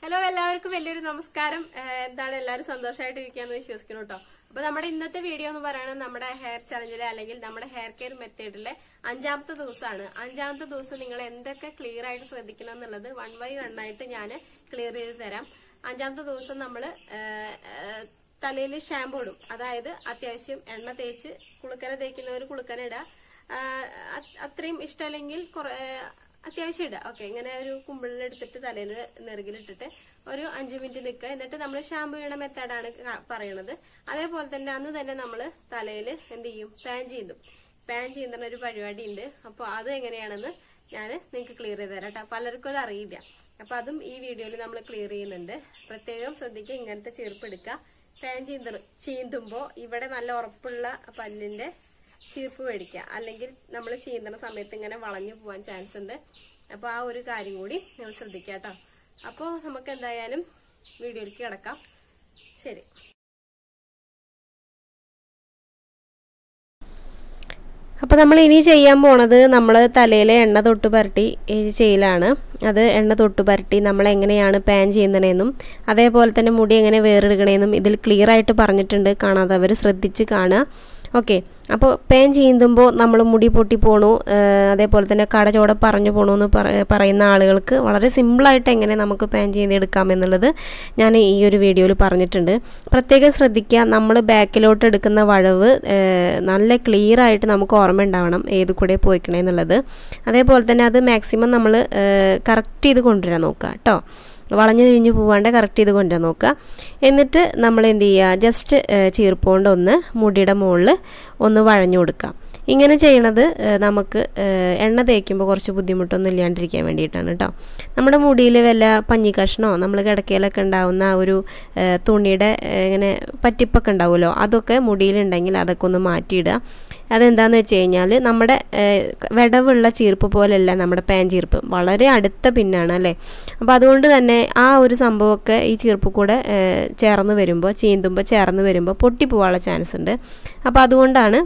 hello എല്ലാവർക്കും വലിയൊരു നമസ്കാരം ഏഹ് എന്താണ് എല്ലാവരും സന്തോഷമായിട്ട് ഇരിക്കാന്ന് വിശ്വസിക്കുന്നു കേട്ടോ അപ്പൊ നമ്മുടെ ഇന്നത്തെ വീഡിയോ എന്ന് പറയുന്നത് നമ്മുടെ ഹെയർ ചലഞ്ചിലെ അല്ലെങ്കിൽ നമ്മുടെ ഹെയർ കെയർ മെത്തേഡിലെ അഞ്ചാമത്തെ ദിവസമാണ് അഞ്ചാമത്തെ ദിവസം നിങ്ങൾ എന്തൊക്കെ ക്ലിയർ ആയിട്ട് ശ്രദ്ധിക്കണം എന്നുള്ളത് വൺ ബൈ വൺ ആയിട്ട് ഞാൻ ക്ലിയർ ചെയ്ത് തരാം അഞ്ചാമത്തെ ദിവസം നമ്മൾ തലയിൽ ഷാമ്പു ഇടും അതായത് അത്യാവശ്യം എണ്ണ തേച്ച് കുളുക്കന തേക്കുന്നവർ കുളുക്കന ഇടുക ആ, അത്- അത്രയും ഇഷ്ടമല്ലെങ്കിൽ കുറെ അത്യാവശ്യം ഇടുക ഓക്കെ ഇങ്ങനെ ഒരു കുമ്പിളിലെടുത്തിട്ട് തലയിൽ നെറുകിലിട്ടിട്ട് ഒരു അഞ്ചു മിനിറ്റ് നിൽക്കുക എന്നിട്ട് നമ്മൾ ഷാമ്പു ചെയ്യണ മെത്തേഡാണ് പറയണത് അതേപോലെ തന്നെ അന്ന് തന്നെ നമ്മൾ തലയിൽ എന്ത് ചെയ്യും പാൻ ചീന്തും പാൻ ചീന്തുന്ന ഒരു പരിപാടി ഉണ്ട് അപ്പോൾ അത് എങ്ങനെയാണെന്ന് ഞാൻ നിങ്ങൾക്ക് ക്ലിയർ ചെയ്ത് തരാം കേട്ടോ പലർക്കും അത് അറിയില്ല അപ്പൊ അതും ഈ വീഡിയോയിൽ നമ്മൾ ക്ലിയർ ചെയ്യുന്നുണ്ട് പ്രത്യേകം ശ്രദ്ധിക്കുക ഇങ്ങനത്തെ ചെറുപ്പ് എടുക്കുക പാൻ ചീന്ത ചീന്തുമ്പോൾ ഇവിടെ നല്ല ഉറപ്പുള്ള പല്ലിന്റെ ചീർപ്പ് മേടിക്കുക അല്ലെങ്കിൽ നമ്മൾ ചീന്തണ സമയത്ത് ഇങ്ങനെ വളഞ്ഞു പോകാൻ ചാൻസ് ഉണ്ട് അപ്പോൾ ആ ഒരു കാര്യം കൂടി നിങ്ങൾ ശ്രദ്ധിക്കുക കേട്ടോ അപ്പോൾ നമുക്ക് എന്തായാലും വീഡിയോയിലേക്ക് കിടക്കാം ശരി അപ്പോൾ നമ്മൾ ഇനി ചെയ്യാൻ പോണത് നമ്മൾ തലയിലെ എണ്ണ തൊട്ട് പുരട്ടി ഈ ചെയ്യലാണ് അത് എണ്ണ തൊട്ട് പുരട്ടി നമ്മൾ എങ്ങനെയാണ് പാൻ ചെയ്യുന്നതെന്നും അതേപോലെ തന്നെ മുടി എങ്ങനെ വേറെടുക്കണമെന്നും ഇതിൽ ക്ലിയർ ആയിട്ട് പറഞ്ഞിട്ടുണ്ട് കാണാത്തവർ ശ്രദ്ധിച്ച് കാണുക ഓക്കെ അപ്പോൾ പാൻ ചെയ്യുമ്പോൾ നമ്മൾ മുടി പൊട്ടി പോണു ഏഹ് അതേപോലെ തന്നെ കടചോടെ പറഞ്ഞു പോണു എന്ന് പറ- പറയുന്ന ആളുകൾക്ക് വളരെ സിമ്പിളായിട്ട് എങ്ങനെ നമുക്ക് പാൻ ചെയ്തെടുക്കാം എന്നുള്ളത് ഞാൻ ഈ ഒരു വീഡിയോയിൽ പറഞ്ഞിട്ടുണ്ട് പ്രത്യേകം ശ്രദ്ധിക്കുക നമ്മൾ ബാക്കിലോട്ട് എടുക്കുന്ന വളവ് ഏഹ് നല്ല ക്ലിയർ ആയിട്ട് നമുക്ക് ഓർമ്മ ഉണ്ടാവണം ഏത് കൂടെ പോയിക്കണേ എന്നുള്ളത് അതേപോലെ തന്നെ അത് മാക്സിമം നമ്മൾ കറക്റ്റ് ചെയ്ത് കൊണ്ടുവരാൻ നോക്കുക കേട്ടോ വളഞ്ഞു തിരിഞ്ഞ് പോവാണ്ട് കറക്റ്റ് ചെയ്ത് കൊണ്ടുവരാൻ നോക്കുക എന്നിട്ട് നമ്മൾ എന്ത് ചെയ്യുക ജസ്റ്റ് ചീർപ്പോണ്ട് ഒന്ന് മുടിയുടെ മുകളിൽ ഒന്ന് വഴഞ്ഞു കൊടുക്കാം ഇങ്ങനെ ചെയ്യണത് ഏഹ് നമുക്ക് ഏഹ് എണ്ണ തേക്കുമ്പോൾ കുറച്ച് ബുദ്ധിമുട്ടൊന്നും ഇല്ലാണ്ടിരിക്കാൻ വേണ്ടിയിട്ടാണ് കേട്ടോ നമ്മുടെ മുടിയിൽ വല്ല പഞ്ഞി കഷ്ണോ നമ്മൾ കിടക്കയിലൊക്കെ ഉണ്ടാവുന്ന ആ ഒരു ഏഹ് തുണിയുടെ ഏഹ് ഇങ്ങനെ പറ്റിപ്പൊക്കെ ഉണ്ടാവുമല്ലോ അതൊക്കെ മുടിയിലുണ്ടെങ്കിൽ അതൊക്കെ ഒന്ന് മാറ്റിയിടുക അതെന്താണെന്ന് വെച്ച് കഴിഞ്ഞാൽ നമ്മുടെ ഏഹ് വിടവുള്ള ചീർപ്പ് പോലെയല്ല നമ്മുടെ പാൻ ചീർപ്പ് വളരെ അടുത്ത പിന്നാണ് അല്ലേ അപ്പോൾ അതുകൊണ്ട് തന്നെ ആ ഒരു സംഭവമൊക്കെ ഈ ചീർപ്പ് കൂടെ ഏഹ് ചേർന്ന് വരുമ്പോൾ ചീന്തുമ്പോൾ ചേർന്ന് വരുമ്പോൾ പൊട്ടിപ്പോവാനുള്ള ചാൻസ് ഉണ്ട് അപ്പോൾ അതുകൊണ്ടാണ്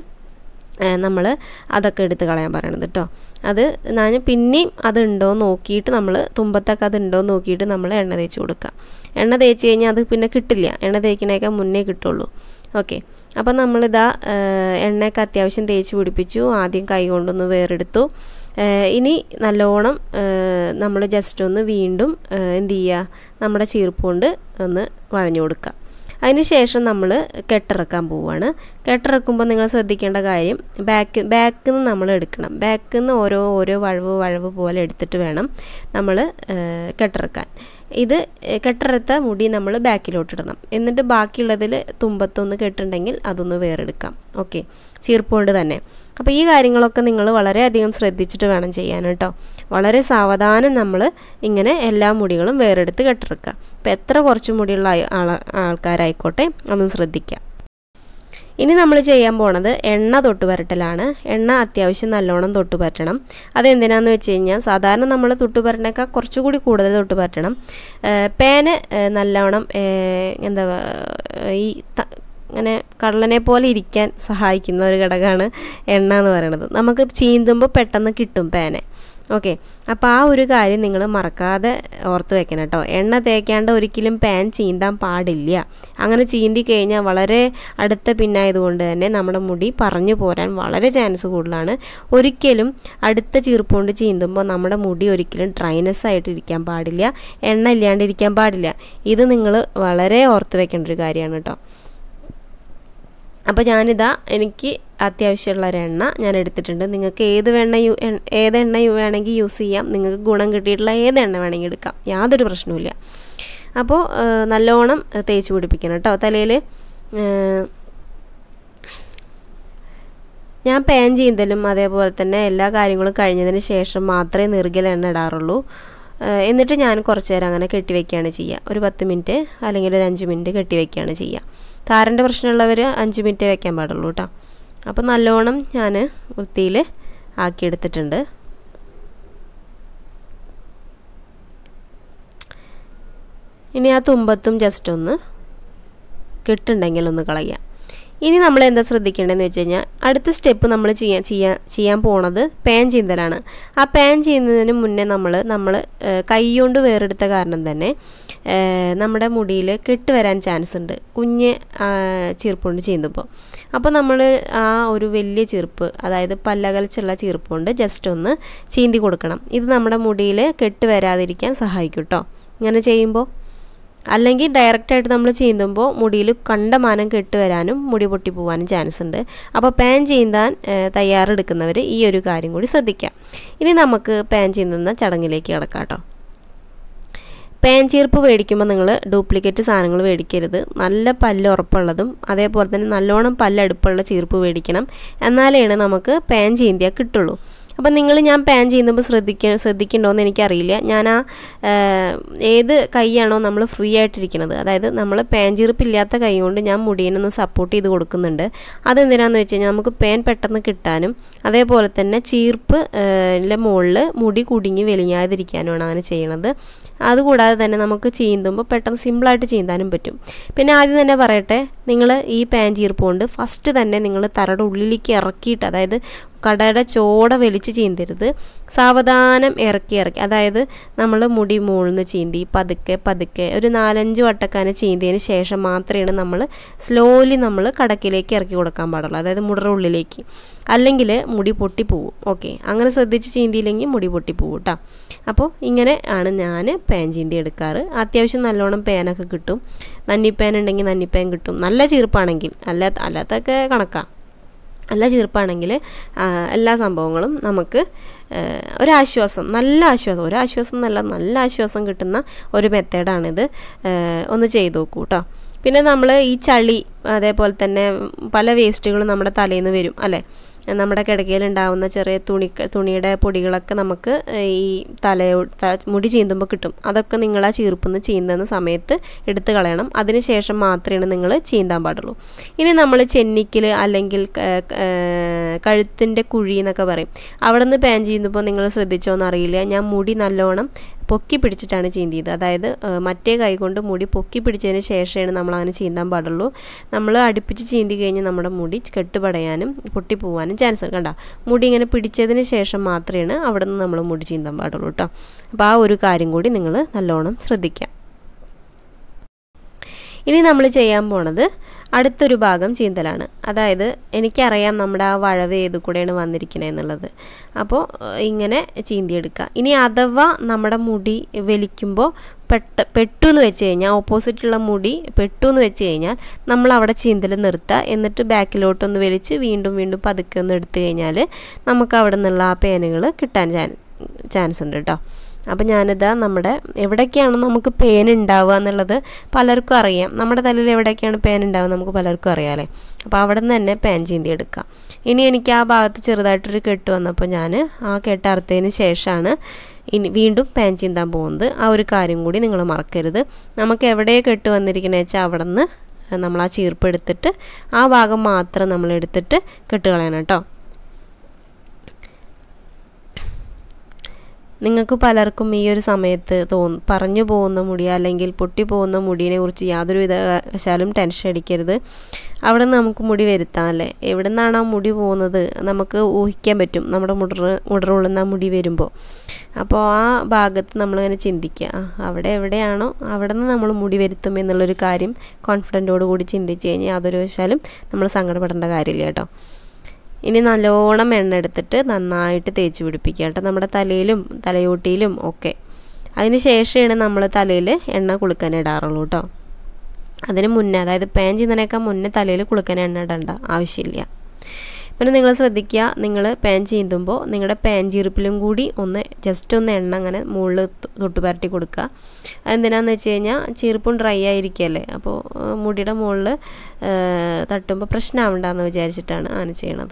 നമ്മൾ അതൊക്കെ എടുത്ത് കളയാൻ പറയണത് കേട്ടോ അത് ഞാൻ പിന്നെയും അതുണ്ടോ നോക്കിയിട്ട് നമ്മൾ തുമ്പത്തൊക്കെ അതുണ്ടോ നോക്കിയിട്ട് നമ്മൾ എണ്ണ തേച്ച് കൊടുക്കുക എണ്ണ തേച്ച് കഴിഞ്ഞാൽ അത് പിന്നെ കിട്ടില്ല എണ്ണ തേക്കണേക്കാൾ മുന്നേ കിട്ടുള്ളൂ ഓക്കെ അപ്പം നമ്മളിതാ ഏഹ്, എണ്ണയൊക്കെ അത്യാവശ്യം തേച്ച് പിടിപ്പിച്ചു ആദ്യം കൈ കൊണ്ടൊന്ന് വേറെടുത്തു ഏഹ്, ഇനി നല്ലോണം നമ്മൾ ജസ്റ്റ് ഒന്ന് വീണ്ടും ഏഹ്, എന്ത് ചെയ്യുക നമ്മുടെ ചീർപ്പ് കൊണ്ട് ഒന്ന് വഴഞ്ഞു കൊടുക്കുക അതിനുശേഷം നമ്മൾ കെട്ടിറക്കാൻ പോവുകയാണ് കെട്ടിറക്കുമ്പോൾ നിങ്ങൾ ശ്രദ്ധിക്കേണ്ട കാര്യം ബാക്ക് ബാക്കിൽ നിന്ന് നമ്മൾ എടുക്കണം ബാക്കിൽ നിന്ന് ഓരോ ഓരോ വഴവ് വഴവ് പോലെ എടുത്തിട്ട് വേണം നമ്മൾ കെട്ടിറക്കാൻ ഇത് കെട്ടിറത്ത മുടി നമ്മൾ ബാക്കിലോട്ട് ഇടണം എന്നിട്ട് ബാക്കിയുള്ളതിൽ തുമ്പത്തൊന്ന് കെട്ടുണ്ടെങ്കിൽ അതൊന്ന് വേറെടുക്കാം ഓക്കെ ചീർപ്പുകൊണ്ട് തന്നെ അപ്പോൾ ഈ കാര്യങ്ങളൊക്കെ നിങ്ങൾ വളരെയധികം ശ്രദ്ധിച്ചിട്ട് വേണം ചെയ്യാൻ കേട്ടോ വളരെ സാവധാനം നമ്മൾ ഇങ്ങനെ എല്ലാ മുടികളും വേറെടുത്ത് കെട്ടിറക്കുക അപ്പോൾ എത്ര കുറച്ച് മുടിയുള്ള ആയ- ആള- ആൾക്കാരായിക്കോട്ടെ അതൊന്ന് ശ്രദ്ധിക്കുക ഇനി നമ്മൾ ചെയ്യാൻ പോണത് എണ്ണ തൊട്ട് പുരട്ടലാണ് എണ്ണ അത്യാവശ്യം നല്ലോണം തൊട്ട് പുരട്ടണം അതെന്തിനാന്ന് വെച്ച് കഴിഞ്ഞാൽ സാധാരണ നമ്മൾ തൊട്ട് പുരട്ടിനേക്കാൾ കുറച്ചുകൂടി കൂടുതൽ തൊട്ട് പുരട്ടണം പേന് നല്ലോണം ഏഹ്, എന്താ ഏഹ്, ഈ ത- ഇങ്ങനെ കള്ളനെ പോലെ ഇരിക്കാൻ സഹായിക്കുന്ന ഒരു ഘടകമാണ് എണ്ണ എന്ന് പറയുന്നത് നമുക്ക് ചീന്തുമ്പോൾ പെട്ടെന്ന് കിട്ടും പേനെ ഓക്കെ അപ്പോൾ ആ ഒരു കാര്യം നിങ്ങൾ മറക്കാതെ ഓർത്ത് വെക്കണം കേട്ടോ എണ്ണ തേക്കാണ്ട് ഒരിക്കലും പാൻ ചീന്താൻ പാടില്ല അങ്ങനെ ചീന്തി കഴിഞ്ഞാൽ വളരെ അടുത്ത പിന്നായതുകൊണ്ട് തന്നെ നമ്മുടെ മുടി പറഞ്ഞു പോരാൻ വളരെ ചാൻസ് കൂടുതലാണ് ഒരിക്കലും അടുത്ത ചീർപ്പ് കൊണ്ട് ചീന്തുമ്പോൾ നമ്മുടെ മുടി ഒരിക്കലും ഡ്രൈനെസ് ആയിട്ട് ഇരിക്കാൻ പാടില്ല എണ്ണ ഇല്ലാണ്ടിരിക്കാൻ പാടില്ല ഇത് നിങ്ങൾ വളരെ ഓർത്ത് വെക്കേണ്ട ഒരു കാര്യമാണ് കേട്ടോ അപ്പോൾ ഞാനിതാ എനിക്ക് അത്യാവശ്യമുള്ള ഒരു എണ്ണ ഞാൻ എടുത്തിട്ടുണ്ട് നിങ്ങൾക്ക് ഏത് എണ്ണ യു എൺ- ഏത് എണ്ണ യു- വേണമെങ്കിൽ യൂസ് ചെയ്യാം നിങ്ങൾക്ക് ഗുണം കിട്ടിയിട്ടുള്ള ഏത് എണ്ണ വേണമെങ്കിൽ എടുക്കാം യാതൊരു പ്രശ്നവുമില്ല അപ്പോൾ ആ, നല്ലോണം ആ, തേച്ച് പിടിപ്പിക്കണം കേട്ടോ തലയിൽ ഞാൻ പാൻ ചീന്തലും അതേപോലെ തന്നെ എല്ലാ കാര്യങ്ങളും കഴിഞ്ഞതിന് ശേഷം മാത്രമേ നെറുകിൽ എണ്ണ ഇടാറുള്ളൂ ഏഹ് എന്നിട്ട് ഞാൻ കുറച്ച് നേരം അങ്ങനെ കെട്ടിവെക്കുകയാണ് ചെയ്യുക ഒരു പത്ത് മിനിറ്റ് അല്ലെങ്കിൽ ഒരു അഞ്ച് മിനിറ്റ് കെട്ടിവെക്കുകയാണ് ചെയ്യുക താരൻ്റെ പ്രശ്നമുള്ളവർ അഞ്ച് മിനിറ്റ് വെക്കാൻ പാടുള്ളൂ കേട്ടോ അപ്പോൾ നല്ലോണം ഞാൻ വൃത്തിയിൽ ആക്കിയെടുത്തിട്ടുണ്ട് ഇനി ആ തുമ്പത്തും ജസ്റ്റ് ഒന്ന് കെട്ടുണ്ടെങ്കിൽ ഒന്ന് കളയുക ഇനി നമ്മൾ എന്താ ശ്രദ്ധിക്കേണ്ടതെന്ന് വെച്ച് കഴിഞ്ഞാൽ അടുത്ത സ്റ്റെപ്പ് നമ്മൾ ചെയ്യാൻ ചെയ്യാൻ ചെയ്യാൻ പോണത് പാൻ ചീന്തലാണ് ആ പാൻ ചെയ്യുന്നതിന് മുന്നേ നമ്മൾ നമ്മൾ കൈകൊണ്ട് വേറെടുത്ത കാരണം തന്നെ നമ്മുടെ മുടിയിൽ കെട്ട് വരാൻ ചാൻസ് ഉണ്ട് കുഞ്ഞ് ചീർപ്പുകൊണ്ട് ചെയ്യുമ്പോൾ അപ്പോൾ നമ്മൾ ആ ഒരു വലിയ ചീർപ്പ് അതായത് പല്ലകൽച്ചുള്ള ചീർപ്പ് കൊണ്ട് ജസ്റ്റ് ഒന്ന് ചീന്തി കൊടുക്കണം ഇത് നമ്മുടെ മുടിയിൽ കെട്ട് വരാതിരിക്കാൻ സഹായിക്കും കേട്ടോ ഇങ്ങനെ ചെയ്യുമ്പോൾ അല്ലെങ്കിൽ ഡയറക്റ്റായിട്ട് നമ്മൾ ചീന്തുമ്പോൾ മുടിയിൽ കണ്ടമാനം കെട്ട് വരാനും മുടി പൊട്ടി പോകാനും ചാൻസ് ഉണ്ട് അപ്പോൾ പാൻ ചീന്താൻ തയ്യാറെടുക്കുന്നവർ ഈ ഒരു കാര്യം കൂടി ശ്രദ്ധിക്കാം ഇനി നമുക്ക് പാൻ ചീന്തുന്ന ചടങ്ങിലേക്ക് കിടക്കാം കേട്ടോ പാൻ ചീർപ്പ് മേടിക്കുമ്പോൾ നിങ്ങൾ ഡ്യൂപ്ലിക്കേറ്റ് സാധനങ്ങൾ മേടിക്കരുത് നല്ല പല്ല് ഉറപ്പുള്ളതും അതേപോലെ തന്നെ നല്ലോണം പല്ലടുപ്പുള്ള ചീർപ്പ് മേടിക്കണം എന്നാലേ നമുക്ക് പാൻ ചീന്തിയാൽ കിട്ടുള്ളൂ അപ്പം നിങ്ങൾ ഞാൻ പാൻ ചെയ്യുമ്പോൾ ശ്രദ്ധിക്ക ശ്രദ്ധിക്കണ്ടോയെന്ന് എനിക്കറിയില്ല ഞാൻ ആ ഏത് കൈയാണോ നമ്മൾ ഫ്രീ ആയിട്ടിരിക്കുന്നത് അതായത് നമ്മൾ പാൻ ചീർപ്പില്ലാത്ത കൈ കൊണ്ട് ഞാൻ മുടീനൊന്ന് സപ്പോർട്ട് ചെയ്ത് കൊടുക്കുന്നുണ്ട് അതെന്തിനാന്ന് വെച്ച് കഴിഞ്ഞാൽ നമുക്ക് പാൻ പെട്ടെന്ന് കിട്ടാനും അതേപോലെ തന്നെ ചീർപ്പ് മുകളിൽ മുടി കുടുങ്ങി വെലിഞ്ഞാതിരിക്കാനുമാണ് അങ്ങനെ ചെയ്യണത് അതുകൂടാതെ തന്നെ നമുക്ക് ചീന്തുമ്പോൾ പെട്ടെന്ന് സിമ്പിളായിട്ട് ചീന്താനും പറ്റും പിന്നെ ആദ്യം തന്നെ പറയട്ടെ നിങ്ങൾ ഈ പാൻ ചീർപ്പ് കൊണ്ട് ഫസ്റ്റ് തന്നെ നിങ്ങൾ തറയുടെ ഉള്ളിലേക്ക് ഇറക്കിയിട്ട് അതായത് കടയുടെ ചോട വലിച്ച് ചീന്തരുത് സാവധാനം ഇറക്കി ഇറക്കി അതായത് നമ്മൾ മുടി മുകളിൽ ചീന്തി പതുക്കെ പതുക്കെ ഒരു നാലഞ്ച് വട്ടക്കാനെ ചീന്തിയതിന് ശേഷം മാത്രമേ നമ്മൾ സ്ലോലി നമ്മൾ കടക്കിലേക്ക് ഇറക്കി കൊടുക്കാൻ പാടുള്ളൂ അതായത് മുടറ ഉള്ളിലേക്ക് അല്ലെങ്കിൽ മുടി പൊട്ടിപ്പോവും ഓക്കെ അങ്ങനെ ശ്രദ്ധിച്ച് ചീന്തിയില്ലെങ്കിൽ മുടി പൊട്ടിപ്പോവും കേട്ടോ അപ്പോൾ ഇങ്ങനെ ആണ് ഞാൻ പാൻ ചീന്തി എടുക്കാറ് അത്യാവശ്യം നല്ലോണം പാനൊക്കെ കിട്ടും നന്നിപ്പാൻ ഉണ്ടെങ്കിൽ നന്നിപ്പാൻ കിട്ടും നല്ല ചീർപ്പാണെങ്കിൽ അല്ലാത്ത അല്ലാത്തൊക്കെ കണക്കാം നല്ല ചീർപ്പാണെങ്കിൽ എല്ലാ സംഭവങ്ങളും നമുക്ക് ഒരാശ്വാസം നല്ല ആശ്വാസം ഒരാശ്വാസം എന്നല്ല നല്ല ആശ്വാസം കിട്ടുന്ന ഒരു മെത്തേഡാണിത് ഒന്ന് ചെയ്ത് നോക്കൂ കേട്ടോ പിന്നെ നമ്മൾ ഈ ചളി അതേപോലെ തന്നെ പല വേസ്റ്റുകളും നമ്മുടെ തലയിൽ നിന്ന് വരും അല്ലേ നമ്മുടെ കിടക്കയിലുണ്ടാവുന്ന ചെറിയ തുണി തുണിയുടെ പൊടികളൊക്കെ നമുക്ക് ഈ തലയോ മുടി ചീന്തുമ്പോൾ കിട്ടും അതൊക്കെ നിങ്ങൾ ആ ചീർപ്പിന്ന് ചീന്തുന്ന സമയത്ത് എടുത്ത് കളയണം അതിന് ശേഷം മാത്രമേ നിങ്ങൾ ചീന്താൻ പാടുള്ളൂ ഇനി നമ്മൾ ചെന്നിക്കിൽ അല്ലെങ്കിൽ കഴുത്തിൻ്റെ കുഴി എന്നൊക്കെ പറയും അവിടെ നിന്ന് പാൻ ചെയ്യുമ്പോൾ നിങ്ങൾ ശ്രദ്ധിച്ചോന്ന് അറിയില്ല ഞാൻ മുടി നല്ലോണം പൊക്കി പിടിച്ചിട്ടാണ് ചീന്തിയത് അതായത് മറ്റേ കൈ കൊണ്ട് മുടി പൊക്കി പിടിച്ചതിന് ശേഷമാണ് നമ്മൾ അങ്ങനെ ചീന്താൻ പാടുള്ളൂ നമ്മൾ അടുപ്പിച്ച് ചീന്തി കഴിഞ്ഞ് നമ്മുടെ മുടി കെട്ടുപടയാനും പൊട്ടിപ്പോവാനും ചാൻസ് കണ്ട മുടി ഇങ്ങനെ പിടിച്ചതിന് ശേഷം മാത്രമേ അവിടെ നിന്ന് നമ്മൾ മുടി ചീന്താൻ പാടുള്ളൂ കേട്ടോ അപ്പോൾ ആ ഒരു കാര്യം കൂടി നിങ്ങൾ നല്ലോണം ശ്രദ്ധിക്കാം ഇനി നമ്മൾ ചെയ്യാൻ പോണത് അടുത്തൊരു ഭാഗം ചീന്തലാണ് അതായത് എനിക്കറിയാം നമ്മുടെ ആ വഴവ് ഏത് കൂടെയാണ് വന്നിരിക്കണേ എന്നുള്ളത് അപ്പോൾ ഇങ്ങനെ ചീന്തിയെടുക്കുക ഇനി അഥവാ നമ്മുടെ മുടി വലിക്കുമ്പോൾ പെട്ട പെട്ടു എന്ന് വെച്ച് കഴിഞ്ഞാൽ ഓപ്പോസിറ്റുള്ള മുടി പെട്ടു എന്ന് വെച്ച് കഴിഞ്ഞാൽ നമ്മൾ അവിടെ ചീന്തൽ നിർത്തുക എന്നിട്ട് ബാക്കിലോട്ടൊന്ന് വലിച്ച് വീണ്ടും വീണ്ടും പതുക്കെ ഒന്ന് എടുത്തു കഴിഞ്ഞാൽ നമുക്ക് അവിടെ നിന്നുള്ള ആ പേനുകൾ കിട്ടാൻ ചാൻസ് ഉണ്ട് കേട്ടോ അപ്പം ഞാനിതാ നമ്മുടെ എവിടേക്കാണ് നമുക്ക് പേൻ ഉണ്ടാവുക എന്നുള്ളത് പലർക്കും അറിയാം നമ്മുടെ തലയിൽ എവിടേക്കാണ് പേൻ ഉണ്ടാവുക നമുക്ക് പലർക്കും അറിയാമല്ലേ അപ്പോൾ അവിടെ നിന്ന് തന്നെ പാൻ ചീന്തി എടുക്കാം ഇനി എനിക്ക് ആ ഭാഗത്ത് ചെറുതായിട്ടൊരു കെട്ട് വന്നപ്പോൾ ഞാൻ ആ കെട്ട് അറുത്തതിന് ശേഷമാണ് ഇനി വീണ്ടും പാൻ ചീന്താൻ പോകുന്നത് ആ ഒരു കാര്യം കൂടി നിങ്ങൾ മറക്കരുത് നമുക്ക് എവിടെ കെട്ട് വന്നിരിക്കണേ വെച്ചാൽ അവിടെ നിന്ന് നമ്മൾ ആ ചീർപ്പ് എടുത്തിട്ട് ആ ഭാഗം മാത്രം നമ്മൾ എടുത്തിട്ട് കെട്ട് കളയണം കേട്ടോ നിങ്ങൾക്ക് പലർക്കും ഈ ഒരു സമയത്ത് തോന്നു പറഞ്ഞു പോകുന്ന മുടി അല്ലെങ്കിൽ പൊട്ടി പോകുന്ന മുടിയെ കുറിച്ച് യാതൊരു വിധവശാലും ടെൻഷൻ അടിക്കരുത് അവിടെ നിന്ന് നമുക്ക് മുടി വരുത്താം അല്ലേ എവിടെ നിന്നാണ് ആ മുടി പോകുന്നത് നമുക്ക് ഊഹിക്കാൻ പറ്റും നമ്മുടെ മുടർ മുടറുള്ളുന്ന മുടി വരുമ്പോൾ അപ്പോൾ ആ ഭാഗത്ത് നമ്മളിങ്ങനെ ചിന്തിക്കുക അവിടെ എവിടെയാണോ അവിടെ നിന്ന് നമ്മൾ മുടി വരുത്തും എന്നുള്ളൊരു കാര്യം കോൺഫിഡൻറ്റോട് കൂടി ചിന്തിച്ച് കഴിഞ്ഞാൽ യാതൊരു വശാലും നമ്മൾ സങ്കടപ്പെടേണ്ട കാര്യമില്ല കേട്ടോ ഇനി നല്ലോണം എണ്ണ എടുത്തിട്ട് നന്നായിട്ട് തേച്ച് പിടിപ്പിക്കുക കേട്ടോ നമ്മുടെ തലയിലും തലയോട്ടിയിലും ഒക്കെ അതിന് ശേഷമാണ് നമ്മൾ തലയിൽ എണ്ണ കുളിക്കാൻ ഇടാറുള്ളൂ കേട്ടോ അതിന് മുന്നേ അതായത് പാൻ ചെയ്യുന്നതിനേക്കാൾ മുന്നേ തലയിൽ കുളിക്കാൻ എണ്ണ ഇടണ്ട ആവശ്യമില്ല പിന്നെ നിങ്ങൾ ശ്രദ്ധിക്കുക നിങ്ങൾ പാൻ ചീന്തുമ്പോൾ നിങ്ങളുടെ പാൻ ചീർപ്പിലും കൂടി ഒന്ന് ജസ്റ്റ് ഒന്ന് എണ്ണ അങ്ങനെ മുകളിൽ തൊട്ട് പരട്ടി കൊടുക്കുക അതെന്തിനാന്ന് വെച്ച് കഴിഞ്ഞാൽ ചീർപ്പും ഡ്രൈ ആയിരിക്കുകയല്ലേ അപ്പോൾ മുടിയുടെ മുകളിൽ തട്ടുമ്പോൾ പ്രശ്നമാവണ്ടെന്ന് വിചാരിച്ചിട്ടാണ് അങ്ങനെ ചെയ്യണത്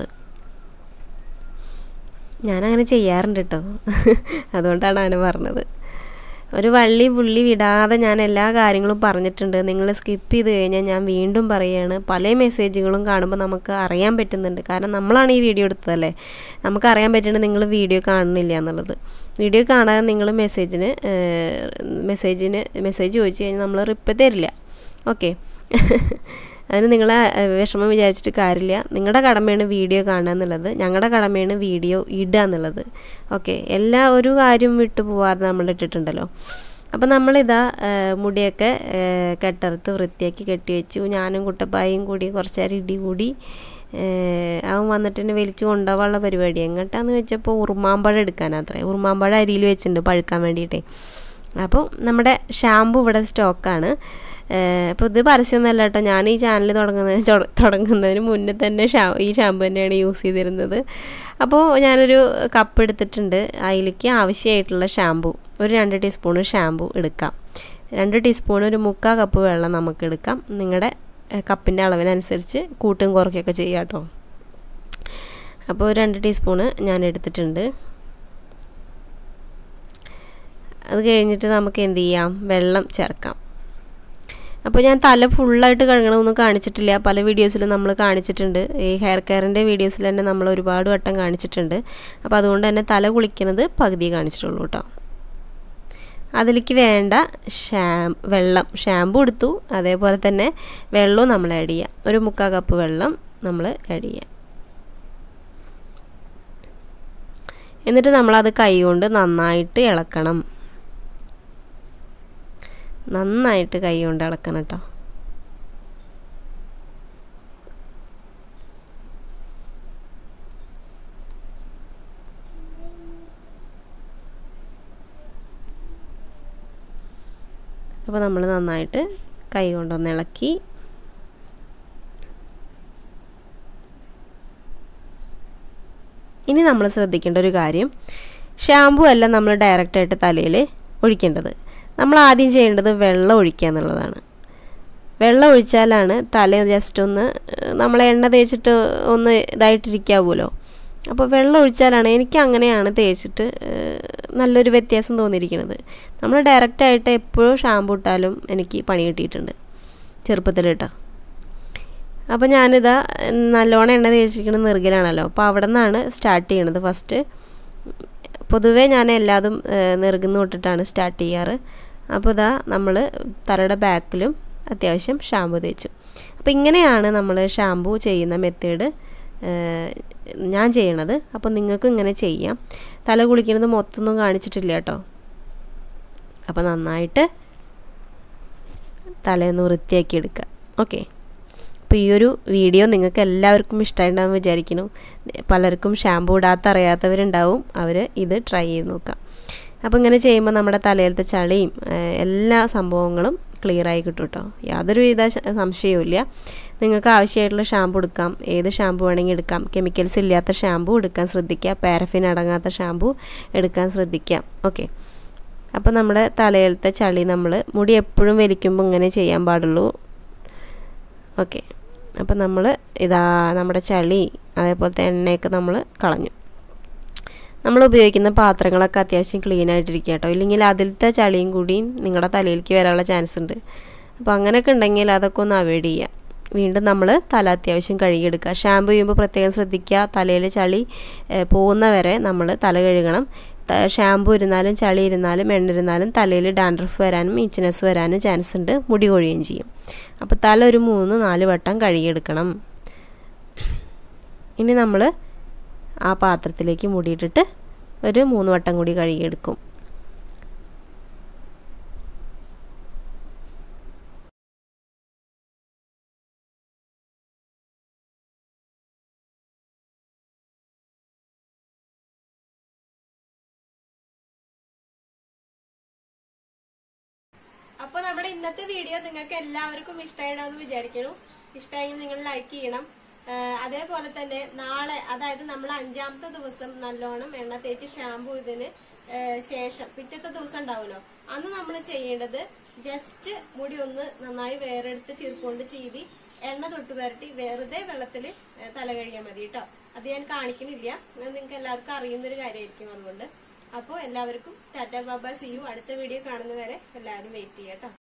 ഞാനങ്ങനെ ചെയ്യാറുണ്ട് കേട്ടോ അതുകൊണ്ടാണ് അങ്ങനെ പറഞ്ഞത് ഒരു വള്ളി പുള്ളി വിടാതെ ഞാൻ എല്ലാ കാര്യങ്ങളും പറഞ്ഞിട്ടുണ്ട് നിങ്ങൾ സ്കിപ്പ് ചെയ്ത് കഴിഞ്ഞാൽ ഞാൻ വീണ്ടും പറയുകയാണ് പല മെസ്സേജുകളും കാണുമ്പോൾ നമുക്ക് അറിയാൻ പറ്റുന്നുണ്ട് കാരണം നമ്മളാണ് ഈ വീഡിയോ എടുത്തതല്ലേ നമുക്ക് അറിയാൻ പറ്റുന്നുണ്ട് നിങ്ങൾ വീഡിയോ കാണുന്നില്ല എന്നുള്ളത് വീഡിയോ കാണാതെ നിങ്ങൾ മെസ്സേജിന് മെസ്സേജിന് മെസ്സേജ് ചോദിച്ചു കഴിഞ്ഞാൽ നമ്മൾ റിപ്പ് തരില്ല ഓക്കെ അതിന് നിങ്ങളെ ഏഹ്, വിഷമം വിചാരിച്ചിട്ട് കാര്യമില്ല നിങ്ങളുടെ കടമയാണ് വീഡിയോ കാണുക എന്നുള്ളത് ഞങ്ങളുടെ കടമയാണ് വീഡിയോ ഇടുക എന്നുള്ളത് ഓക്കെ എല്ലാ ഒരു കാര്യവും വിട്ടു പോവാതെ നമ്മൾ ഇട്ടിട്ടുണ്ടല്ലോ അപ്പം നമ്മളിതാ ഏഹ്, മുടിയൊക്കെ ഏഹ്, കെട്ടറുത്ത് വൃത്തിയാക്കി കെട്ടി വെച്ചു ഞാനും കുട്ടപ്പായും കൂടി കുറച്ച് നേരം ഇടി കൂടി ഏഹ്, അവൻ വന്നിട്ട് എന്നെ വലിച്ചു കൊണ്ടുപോകാനുള്ള പരിപാടി എങ്ങോട്ടാന്ന് വെച്ചപ്പോൾ ഉറുമാമ്പഴം എടുക്കാനത്രേ ഉറുമാമ്പഴം അരിയിൽ വെച്ചിട്ടുണ്ട് പഴുക്കാൻ വേണ്ടിയിട്ടേ അപ്പോൾ നമ്മുടെ ഷാമ്പു ഇവിടെ സ്റ്റോക്കാണ് അപ്പോൾ ഇത് പരസ്യമൊന്നുമല്ല കേട്ടോ ഞാൻ ഈ ചാനൽ തുടങ്ങുന്നതിന് ചൊ- തുടങ്ങുന്നതിന് മുന്നേ തന്നെ ഷാ ഈ ഷാമ്പു തന്നെയാണ് യൂസ് ചെയ്തിരുന്നത് അപ്പോൾ ഞാനൊരു കപ്പ് എടുത്തിട്ടുണ്ട് അതിലേക്ക് ആവശ്യമായിട്ടുള്ള ഷാമ്പു ഒരു രണ്ട് ടീസ്പൂൺ ഷാമ്പു എടുക്കാം രണ്ട് ടീസ്പൂൺ ഒരു മുക്കാൽ കപ്പ് വെള്ളം നമുക്ക് എടുക്കാം നിങ്ങളുടെ കപ്പിൻ്റെ അളവിനനുസരിച്ച് കൂട്ടും കുറയ്ക്കുകയൊക്കെ ചെയ്യാം കേട്ടോ അപ്പോൾ ഒരു രണ്ട് ടീസ്പൂണ് ഞാൻ എടുത്തിട്ടുണ്ട് അത് കഴിഞ്ഞിട്ട് നമുക്ക് എന്ത് ചെയ്യാം വെള്ളം ചേർക്കാം അപ്പോൾ ഞാൻ തല ഫുള്ളായിട്ട് കഴുകണമെന്നും കാണിച്ചിട്ടില്ല പല വീഡിയോസിലും നമ്മൾ കാണിച്ചിട്ടുണ്ട് ഈ ഹെയർ കെയറിൻ്റെ വീഡിയോസിൽ തന്നെ നമ്മൾ ഒരുപാട് വട്ടം കാണിച്ചിട്ടുണ്ട് അപ്പോൾ അതുകൊണ്ട് തന്നെ തല കുളിക്കുന്നത് പകുതി കാണിച്ചിട്ടുള്ളൂ കേട്ടോ അതിലേക്ക് വേണ്ട ഷാം വെള്ളം ഷാമ്പു എടുത്തു അതേപോലെ തന്നെ വെള്ളവും നമ്മൾ ആഡ് ചെയ്യാം ഒരു മുക്കാൽ കപ്പ് വെള്ളം നമ്മൾ ആഡ് ചെയ്യാം എന്നിട്ട് നമ്മളത് കൈ കൊണ്ട് നന്നായിട്ട് ഇളക്കണം നന്നായിട്ട് കൈ കൊണ്ട് ഇളക്കണം കേട്ടോ അപ്പോൾ നമ്മൾ നന്നായിട്ട് കൈ കൊണ്ടൊന്ന് ഇളക്കി ഇനി നമ്മൾ ശ്രദ്ധിക്കേണ്ട ഒരു കാര്യം ഷാമ്പു അല്ല നമ്മൾ ഡയറക്റ്റായിട്ട് തലയിൽ ഒഴിക്കേണ്ടത് നമ്മൾ ആദ്യം ചെയ്യേണ്ടത് വെള്ളം ഒഴിക്കുക എന്നുള്ളതാണ് വെള്ളം ഒഴിച്ചാലാണ് തല ജസ്റ്റ് ഒന്ന് ഏഹ്, നമ്മളെ എണ്ണ തേച്ചിട്ട് ഒന്ന് ഇതായിട്ടിരിക്കാവുമല്ലോ അപ്പോൾ വെള്ളം ഒഴിച്ചാലാണ് എനിക്ക് അങ്ങനെയാണ് തേച്ചിട്ട് ഏഹ്, നല്ലൊരു വ്യത്യാസം തോന്നിയിരിക്കുന്നത് നമ്മൾ ഡയറക്റ്റായിട്ട് എപ്പോഴും ഷാമ്പു ഇട്ടാലും എനിക്ക് പണി കിട്ടിയിട്ടുണ്ട് ചെറുപ്പത്തിൽ കേട്ടോ അപ്പോൾ ഞാനിതാ നല്ലോണം എണ്ണ തേച്ചിരിക്കുന്ന നെറുകിലാണല്ലോ അപ്പോൾ അവിടെ നിന്നാണ് സ്റ്റാർട്ട് ചെയ്യണത് ഫസ്റ്റ് പൊതുവേ ഞാൻ എല്ലാതും നെറുകുന്ന് തൊട്ടിട്ടാണ് സ്റ്റാർട്ട് ചെയ്യാറ് അപ്പോൾ ഇതാ നമ്മൾ തലയുടെ ബാക്കിലും അത്യാവശ്യം ഷാമ്പു തേച്ചു അപ്പോൾ ഇങ്ങനെയാണ് നമ്മൾ ഷാമ്പു ചെയ്യുന്ന മെത്തേഡ് ഞാൻ ചെയ്യണത് അപ്പോൾ നിങ്ങൾക്കും ഇങ്ങനെ ചെയ്യാം തല കുളിക്കുന്നത് മൊത്തമൊന്നും കാണിച്ചിട്ടില്ല കേട്ടോ അപ്പോൾ നന്നായിട്ട് തലേന്ന് വൃത്തിയാക്കി എടുക്കുക ഓക്കെ അപ്പോൾ ഈ ഒരു വീഡിയോ നിങ്ങൾക്ക് എല്ലാവർക്കും ഇഷ്ടമായിട്ടുണ്ടാകും വിചാരിക്കുന്നു പലർക്കും ഷാമ്പൂ ഇടാത്ത അറിയാത്തവരുണ്ടാവും അവർ ഇത് ട്രൈ ചെയ്ത് നോക്കാം അപ്പോൾ ഇങ്ങനെ ചെയ്യുമ്പോൾ നമ്മുടെ തലയിലത്തെ ചളിയും ഏഹ്, എല്ലാ സംഭവങ്ങളും ക്ലിയർ ആയി കിട്ടും കേട്ടോ യാതൊരു വിധ ശ- സംശയവും ഇല്ല നിങ്ങൾക്ക് ആവശ്യമായിട്ടുള്ള ഷാമ്പു എടുക്കാം ഏത് ഷാമ്പു വേണമെങ്കിൽ എടുക്കാം കെമിക്കൽസ് ഇല്ലാത്ത ഷാമ്പു എടുക്കാൻ ശ്രദ്ധിക്കുക പാരഫിൻ അടങ്ങാത്ത ഷാമ്പു എടുക്കാൻ ശ്രദ്ധിക്കുക ഓക്കെ അപ്പോൾ നമ്മുടെ തലയിലത്തെ ചളി നമ്മൾ മുടി എപ്പോഴും വലിക്കുമ്പോൾ ഇങ്ങനെ ചെയ്യാൻ പാടുള്ളൂ ഓക്കെ അപ്പം നമ്മൾ ഇതാ നമ്മുടെ ചളി അതേപോലത്തെ എണ്ണയൊക്കെ നമ്മൾ കളഞ്ഞു നമ്മൾ ഉപയോഗിക്കുന്ന പാത്രങ്ങളൊക്കെ അത്യാവശ്യം ക്ലീൻ ആയിട്ടിരിക്കുക കേട്ടോ ഇല്ലെങ്കിൽ അതിലത്തെ ചളിയും കൂടിയും നിങ്ങളുടെ തലയിലേക്ക് വരാനുള്ള ചാൻസ് ഉണ്ട് അപ്പോൾ അങ്ങനെയൊക്കെ ഉണ്ടെങ്കിൽ അതൊക്കെ ഒന്ന് അവോയ്ഡ് ചെയ്യുക വീണ്ടും നമ്മൾ തല അത്യാവശ്യം കഴുകിയെടുക്കുക ഷാമ്പു ചെയ്യുമ്പോൾ പ്രത്യേകം ശ്രദ്ധിക്കുക തലയിൽ ചളി ഏഹ്, പോകുന്നവരെ നമ്മൾ തല കഴുകണം ത- ഷാമ്പു ഇരുന്നാലും ചളി ഇരുന്നാലും എണ്ണ ഇരുന്നാലും തലയിൽ ഡാൻഡ്രഫ് വരാനും ഇച്ചിനെസ് വരാനും ചാൻസ് ഉണ്ട് മുടി കൊഴിയുകയും ചെയ്യും അപ്പോൾ തല ഒരു മൂന്ന് നാല് വട്ടം കഴുകിയെടുക്കണം ഇനി നമ്മൾ ആ പാത്രത്തിലേക്ക് മുടിയിട്ടിട്ട് ഒരു മൂന്ന് വട്ടം കൂടി കഴുകിയെടുക്കും അപ്പൊ നമ്മുടെ ഇന്നത്തെ വീഡിയോ നിങ്ങൾക്ക് എല്ലാവർക്കും ഇഷ്ടമാണെന്ന് വിചാരിക്കുന്നു ഇഷ്ടമായെങ്കിൽ നിങ്ങൾ ലൈക്ക് ചെയ്യണം ആ, അതേപോലെ തന്നെ നാളെ അതായത് നമ്മൾ അഞ്ചാമത്തെ ദിവസം നല്ലോണം എണ്ണ തേച്ച് ഷാമ്പു ഇതിന് ആ, ശേഷം പിറ്റത്തെ ദിവസം ഉണ്ടാവുമല്ലോ അന്ന് നമ്മൾ ചെയ്യേണ്ടത് ജസ്റ്റ് മുടി ഒന്ന് നന്നായി വേറെടുത്ത് ചീർക്കൊണ്ട് ചീവി എണ്ണ തൊട്ട് പുരട്ടി വെറുതെ വെള്ളത്തിൽ തല കഴിയാൻ മതി കേട്ടോ അത് ഞാൻ കാണിക്കുന്നില്ല അത് നിങ്ങൾക്ക് എല്ലാവർക്കും അറിയുന്നൊരു കാര്യമായിരിക്കും അതുകൊണ്ട് അപ്പോൾ എല്ലാവർക്കും ടാറ്റ ബാബ സിയു അടുത്ത വീഡിയോ കാണുന്നവരെ എല്ലാവരും വെയിറ്റ് ചെയ്യാം കേട്ടോ